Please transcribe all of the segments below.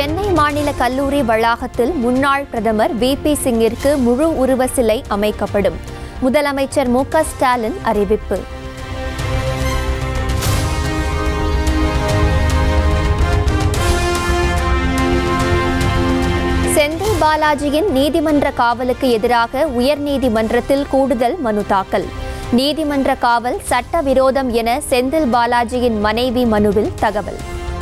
சென்னை மாநில கல்லூரி வளாகத்தில் முன்னாள் பிரதமர் வி பி சிங்கிற்கு முழு உருவ சிலை அமைக்கப்படும் முதலமைச்சர் மு க ஸ்டாலின் அறிவிப்பு செந்தில் பாலாஜியின் நீதிமன்ற காவலுக்கு எதிராக உயர்நீதிமன்றத்தில் கூடுதல் மனு தாக்கல் நீதிமன்ற காவல் சட்டவிரோதம் என செந்தில் பாலாஜியின் மனைவி மனுவில் தகவல்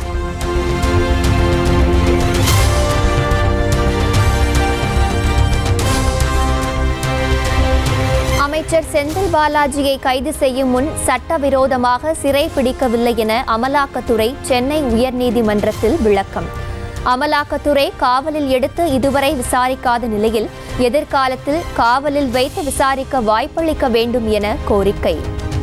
அமைச்சர் செந்தில் பாலாஜியை கைது செய்யும் முன் சட்டவிரோதமாக சிறை பிடிக்கவில்லை என அமலாக்கத்துறை சென்னை உயர்நீதிமன்றத்தில் விளக்கம் அமலாக்கத்துறை காவலில் எடுத்து இதுவரை விசாரிக்காத நிலையில் எதிர்காலத்தில் காவலில் வைத்து விசாரிக்க வாய்ப்பளிக்க வேண்டும் என கோரிக்கை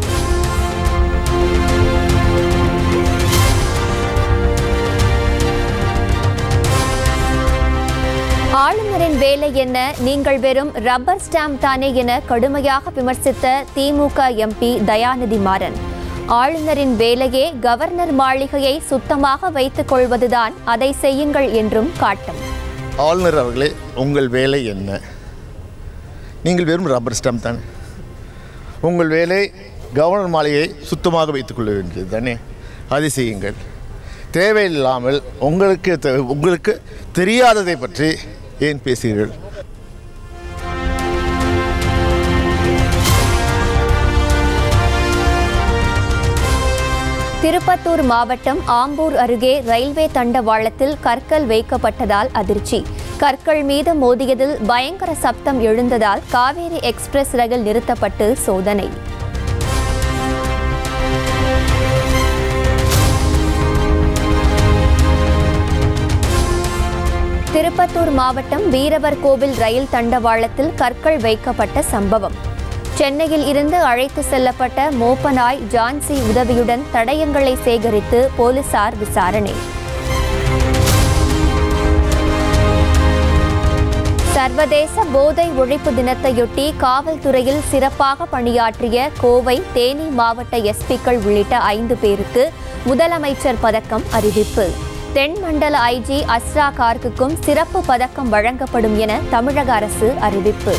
ஆளுநரின் வேலை என்ன நீங்கள் வெறும் ரப்பர் ஸ்டாம்ப் தானே என கடுமையாக விமர்சித்த திமுக எம்பி தயாநிதி மாறன் ஆளுநரின் வேலையே கவர்னர் மாளிகையை சுத்தமாக வைத்துக் கொள்வதுதான் அதை செய்யுங்கள் என்றும் காட்டும் ஆளுநர் அவர்களே உங்கள் வேலை என்ன நீங்கள் வெறும் ரப்பர் ஸ்டாம்ப் தானே உங்கள் வேலை கவர்னர் மாளிகையை சுத்தமாக வைத்துக்கொள்ள வேண்டியது தானே அதை செய்யுங்கள் தேவையில்லாமல் உங்களுக்கு தெ- உங்களுக்கு தெரியாததை பற்றி ஏன் பேசுகிறீர்கள் திருப்பத்தூர் மாவட்டம் ஆம்பூர் அருகே ரயில்வே தண்டவாளத்தில் கற்கள் வைக்கப்பட்டதால் அதிர்ச்சி கற்கள் மீது மோதியதில் பயங்கர சப்தம் எழுந்ததால் காவேரி எக்ஸ்பிரஸ் ரயில் நிறுத்தப்பட்டு சோதனை திருப்பத்தூர் மாவட்டம் வீரவர் கோவில் ரயில் தண்டவாளத்தில் கற்கள் வைக்கப்பட்ட சம்பவம் சென்னையில் இருந்து அழைத்து செல்லப்பட்ட மோப்பனாய் ஜான்சி உதவியுடன் தடயங்களை சேகரித்து போலீசார் விசாரணை சர்வதேச போதை ஒழிப்பு தினத்தையொட்டி காவல்துறையில் சிறப்பாக பணியாற்றிய கோவை தேனி மாவட்ட எஸ்பிக்கள் உள்ளிட்ட ஐந்து பேருக்கு முதலமைச்சர் பதக்கம் அறிவிப்பு தென் மண்டல ஐஜி அஸ்ரா கார்க்குக்கும் சிறப்பு பதக்கம் வழங்கப்படும் என தமிழக அரசு அறிவிப்பு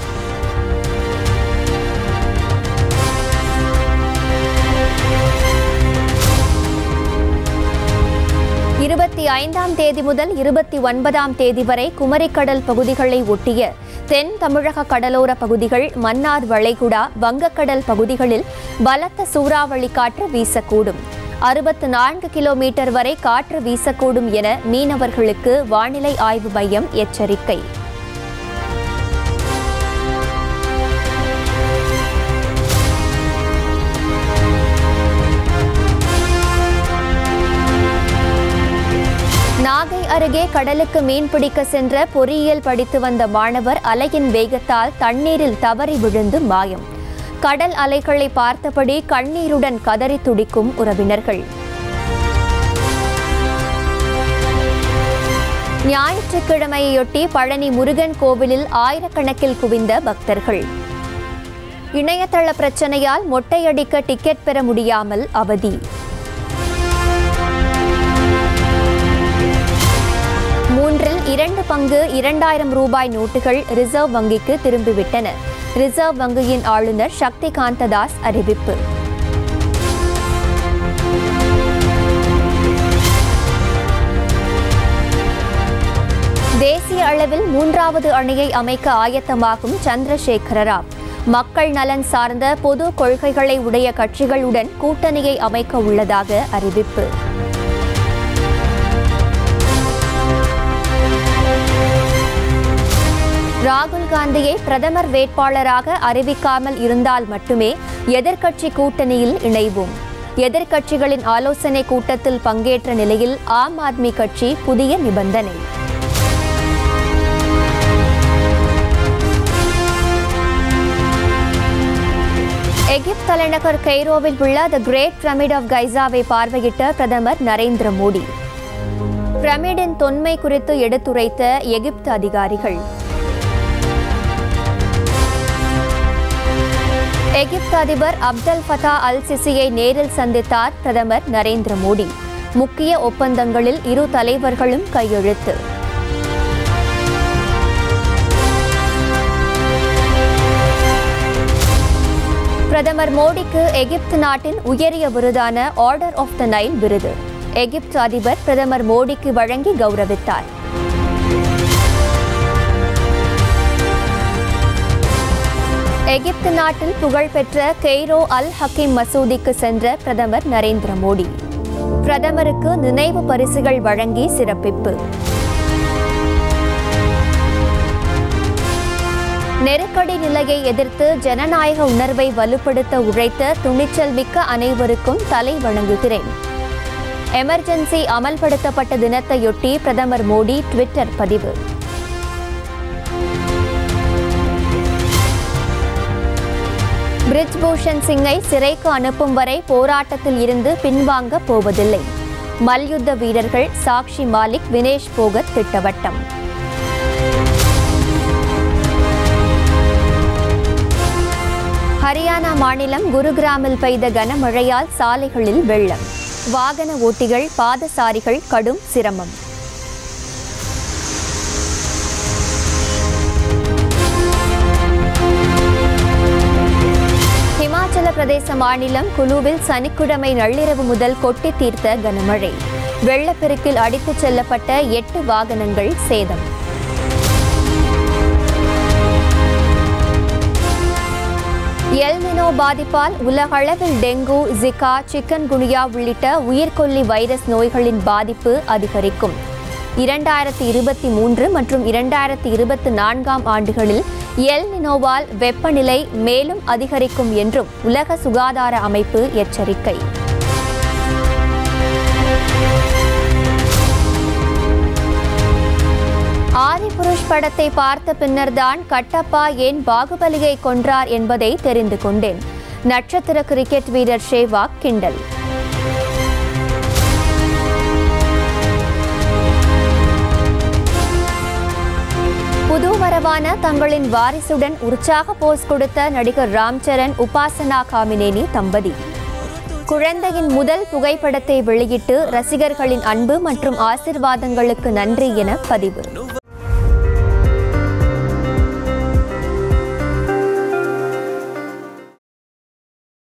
இருபத்தி ஐந்தாம் தேதி முதல் இருபத்தி ஒன்பதாம் தேதி வரை குமரிக்கடல் பகுதிகளை ஒட்டிய தென் தமிழக கடலோர பகுதிகள் மன்னார் வளைகுடா வங்கக்கடல் பகுதிகளில் பலத்த சூறாவளி காற்று வீசக்கூடும் அறுபத்து நான்கு கிலோமீட்டர் வரை காற்று வீசக்கூடும் என மீனவர்களுக்கு வானிலை ஆய்வு மையம் எச்சரிக்கை நாகை அருகே கடலுக்கு மீன்பிடிக்க சென்ற பொறியியல் படித்து வந்த மாணவர் அலையின் வேகத்தால் தண்ணீரில் தவறி விழுந்து மாயம் கடல் அலைகளை பார்த்தபடி கண்ணீருடன் கதறி துடிக்கும் உறவினர்கள் ஞாயிற்றுக்கிழமையொட்டி பழனி முருகன் கோவிலில் ஆயிரக்கணக்கில் குவிந்த பக்தர்கள் இணையதள பிரச்சனையால் மொட்டையடிக்க டிக்கெட் பெற முடியாமல் அவதி மூன்றில் இரண்டு பங்கு இரண்டாயிரம் ரூபாய் நோட்டுகள் ரிசர்வ் வங்கிக்கு திரும்பிவிட்டன ரிசர்வ் வங்கியின் ஆளுநர் சக்தி காந்ததாஸ் அறிவிப்பு தேசிய அளவில் மூன்றாவது அணியை அமைக்க ஆயத்தமாகும் சந்திரசேகர ராவ் மக்கள் நலன் சார்ந்த பொது கொள்கைகளை உடைய கட்சிகளுடன் கூட்டணியை அமைக்க உள்ளதாக அறிவிப்பு ராகுல் காந்தியை பிரதமர் வேட்பாளராக அறிவிக்காமல் இருந்தால் மட்டுமே எதிர்க்கட்சி கூட்டணியில் இணைவோம் எதிர்க்கட்சிகளின் ஆலோசனை கூட்டத்தில் பங்கேற்ற நிலையில் ஆம் ஆத்மி கட்சி புதிய நிபந்தனை எகிப்து தலைநகர் கெய்ரோவில் உள்ள த கிரேட் பிரமிட் ஆஃப் கைசாவை பார்வையிட்ட பிரதமர் நரேந்திர மோடி பிரமிடின் தொன்மை குறித்து எடுத்துரைத்த எகிப்து அதிகாரிகள் எகிப்து அதிபர் அப்தல் ஃபதா அல் சிசியை நேரில் சந்தித்தார் பிரதமர் நரேந்திர மோடி முக்கிய ஒப்பந்தங்களில் இரு தலைவர்களும் கையெழுத்து பிரதமர் மோடிக்கு எகிப்து நாட்டின் உயரிய விருதான ஆர்டர் ஆஃப் த நைல் விருது எகிப்து அதிபர் பிரதமர் மோடிக்கு வழங்கி கௌரவித்தார் எகிப்து நாட்டில் புகழ்பெற்ற கெய்ரோ அல் ஹக்கீம் மசூதிக்கு சென்ற பிரதமர் நரேந்திர மோடி பிரதமருக்கு நினைவு பரிசுகள் வழங்கி சிறப்பிப்பு நெருக்கடி நிலையை எதிர்த்து ஜனநாயக உணர்வை வலுப்படுத்த உழைத்த துணிச்சல் மிக்க அனைவருக்கும் தலை வணங்குகிறேன் எமர்ஜென்சி அமல்படுத்தப்பட்ட தினத்தையொட்டி பிரதமர் மோடி ட்விட்டர் பதிவு பிரிஜ்பூஷன் சிங்கை சிறைக்கு அனுப்பும் வரை போராட்டத்தில் இருந்து பின்வாங்க போவதில்லை மல்யுத்த வீரர்கள் சாக்ஷி மாலிக் வினேஷ் போகத் திட்டவட்டம் ஹரியானா மாநிலம் குருகிராமில் பெய்த கனமழையால் சாலைகளில் வெள்ளம் வாகன ஓட்டிகள் பாதசாரிகள் கடும் சிரமம் ஹிமாச்சல பிரதேச மாநிலம் குலுவில் சனிக்கிழமை நள்ளிரவு முதல் கொட்டி தீர்த்த கனமழை வெள்ளப்பெருக்கில் அடித்துச் செல்லப்பட்ட எட்டு வாகனங்கள் சேதம் எல்னினோ பாதிப்பால் உலகளவில் டெங்கு ஜிகா சிக்கன் குனியா உள்ளிட்ட உயிர்கொல்லி வைரஸ் நோய்களின் பாதிப்பு அதிகரிக்கும் இரண்டாயிரத்தி இருபத்தி மூன்று மற்றும் இரண்டாயிரத்தி இருபத்தி நான்காம் ஆண்டுகளில் எல் நினோவால் வெப்பநிலை மேலும் அதிகரிக்கும் என்றும் உலக சுகாதார அமைப்பு எச்சரிக்கை ஆதிபுருஷ் படத்தை பார்த்த பின்னர்தான் கட்டப்பா ஏன் பாகுபலியை கொன்றார் என்பதை தெரிந்து கொண்டேன் நட்சத்திர கிரிக்கெட் வீரர் ஷேவாக் கிண்டல் புதுவரவான தங்களின் வாரிசுடன் உற்சாக போஸ் கொடுத்த நடிகர் ராம்சரண் உபாசனா காமினேனி தம்பதி குழந்தையின் முதல் புகைப்படத்தை வெளியிட்டு ரசிகர்களின் அன்பு மற்றும் ஆசிர்வாதங்களுக்கு நன்றி என பதிவு